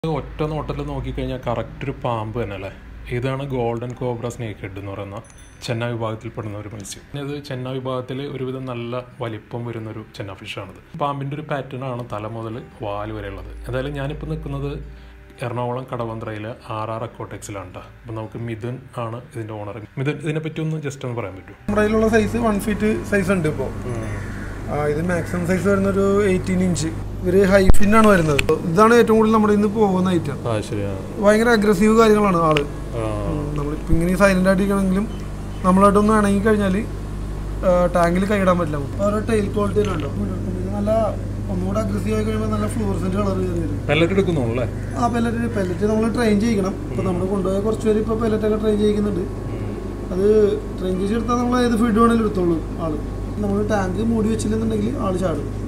ഒറ്റ നോട്ടത്തിൽ നോക്കിക്കഴിഞ്ഞാൽ കറക്റ്റ് ഒരു പാമ്പ് തന്നെ അല്ലേ ഇതാണ് ഗോൾഡൻ കോബ്ര സ്നേക്ക് ഹെഡ് എന്ന് പറയുന്ന ചെന്ന വിഭാഗത്തിൽപ്പെടുന്ന ഒരു മത്സ്യം ഇത് ചെന്ന വിഭാഗത്തിൽ ഒരുവിധം നല്ല വലിപ്പം വരുന്ന ഒരു ചെന്ന ഫിഷാണിത് പാമ്പിൻ്റെ ഒരു പാറ്റേൺ ആണ് തല മുതൽ വാല് വരെ ഉള്ളത് എന്തായാലും ഞാനിപ്പോൾ നിൽക്കുന്നത് എറണാകുളം കടവന്ത്രയിലെ ആർ ആർ അക്കോടെക്സിലാണ് കേട്ടോ അപ്പം നമുക്ക് മിഥുൻ ആണ് ഇതിൻ്റെ ഓണർ മിഥുൻ ഇതിനെപ്പറ്റി ഒന്ന് ജസ്റ്റ് ഒന്ന് പറയാൻ പറ്റുമോ നമ്മുടെ കയ്യിലുള്ള സൈസ് വൺ ഫീറ്റ് സൈസ് ഉണ്ട് ഇപ്പോൾ ഇത് മാക്സിമം സൈസ് വരുന്ന ഒരു എയ്റ്റീൻ ഇഞ്ച് ഇവര് ഹൈ ഫിന്നാണ് വരുന്നത് ഇതാണ് ഏറ്റവും കൂടുതൽ നമ്മുടെ ഇന്ന് പോകുന്ന ഐറ്റം ആ ശരിയാണ് ഭയങ്കര അഗ്രസീവ് കാര്യങ്ങളാണ് ആള് നമ്മളിപ്പോൾ ഇങ്ങനെ സൈലന്റ് ആയിട്ടിരിക്കണമെങ്കിലും നമ്മളായിട്ടൊന്ന് ഇണങ്ങി കഴിഞ്ഞാൽ ടാങ്കിൽ കൈയിടാൻ പറ്റില്ല അവരുടെ ടൈൽ ക്വാളിറ്റി ഉണ്ടോ ഇത് നല്ല ഒന്നുകൂടെ അഗ്രസീവ് ആയി കഴിയുമ്പോൾ നല്ല ഫ്ലൂറസെന്റ് കളർ കയറി വരും പെല്ലറ്റ് എടുക്കുന്നു അല്ലേ ആ പെല്ലറ്റ് പെല്ലറ്റ് നമ്മൾ ട്രെയിൻ ചെയ്യിക്കണം ഇപ്പോൾ നമ്മൾ കൊണ്ടുപോയ കുറച്ച് പേര് ഇപ്പോൾ പെല്ലറ്റൊക്കെ ട്രെയിൻ ചെയ്യിക്കുന്നുണ്ട് അത് ട്രെയിൻ ചെയ്തെടുത്താൽ നമ്മൾ ഏത് ഫീഡ് വേണമെങ്കിലും എടുത്തോളൂ ആള് നമ്മൾ ടാങ്ക് മൂടി വെച്ചില്ലെന്നുണ്ടെങ്കിൽ ആള് ചാടും